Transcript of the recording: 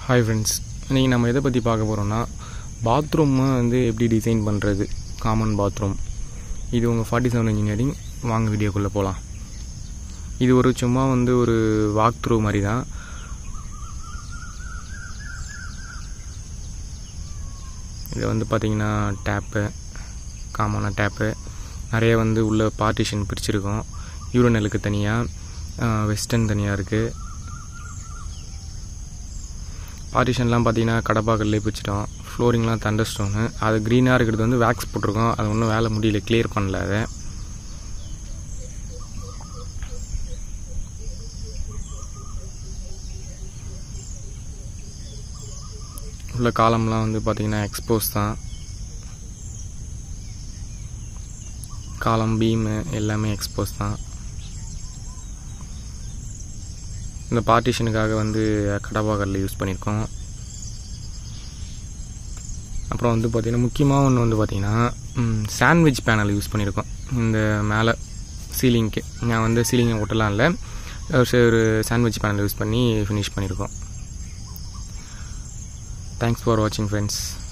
hi friends இன்றைக்கி நம்ம எதை பற்றி பார்க்க போகிறோம்னா பாத்ரூமை வந்து எப்படி டிசைன் பண்ணுறது காமன் பாத்ரூம் இது உங்கள் ஃபார்ட்டி செவன் இன்ஜினியரிங் வாங்க வீடியோக்குள்ளே போகலாம் இது ஒரு சும்மா வந்து ஒரு வாக் த்ரூ மாதிரி தான் இது வந்து பார்த்திங்கன்னா டேப்பு காமனாக டேப்பு நிறைய வந்து உள்ள பார்ட்டிஷன் பிரிச்சிருக்கோம் யூரோனலுக்கு தனியாக வெஸ்டர்ன் தனியாக இருக்குது பார்ட்டிஷன்லாம் பார்த்தீங்கன்னா கடப்பாக்கல்லே பிடிச்சிட்டோம் ஃப்ளோரிங்லாம் தண்டர் ஸ்டோனு அது க்ரீனாக இருக்கிறது வந்து வேக்ஸ் போட்டிருக்கோம் அது ஒன்றும் வேலை முடியல கிளியர் பண்ணல அதை உள்ள காலம்லாம் வந்து பார்த்திங்கன்னா எக்ஸ்போஸ் தான் காலம் பீமு எல்லாமே எக்ஸ்போஸ் தான் இந்த பார்ட்டிஷனுக்காக வந்து கடப்பாக்கல்ல யூஸ் பண்ணியிருக்கோம் அப்புறம் வந்து பார்த்திங்கன்னா முக்கியமாக ஒன்று வந்து பார்த்திங்கன்னா சாண்ட்விச் பேனல் யூஸ் பண்ணியிருக்கோம் இந்த மேலே சீலிங்க்கு நான் வந்து சீலிங்கை ஒட்டலாம் இல்லை ஒரு சாண்ட்விச் பேனல் யூஸ் பண்ணி ஃபினிஷ் பண்ணியிருக்கோம் தேங்க்ஸ் ஃபார் வாட்சிங் ஃப்ரெண்ட்ஸ்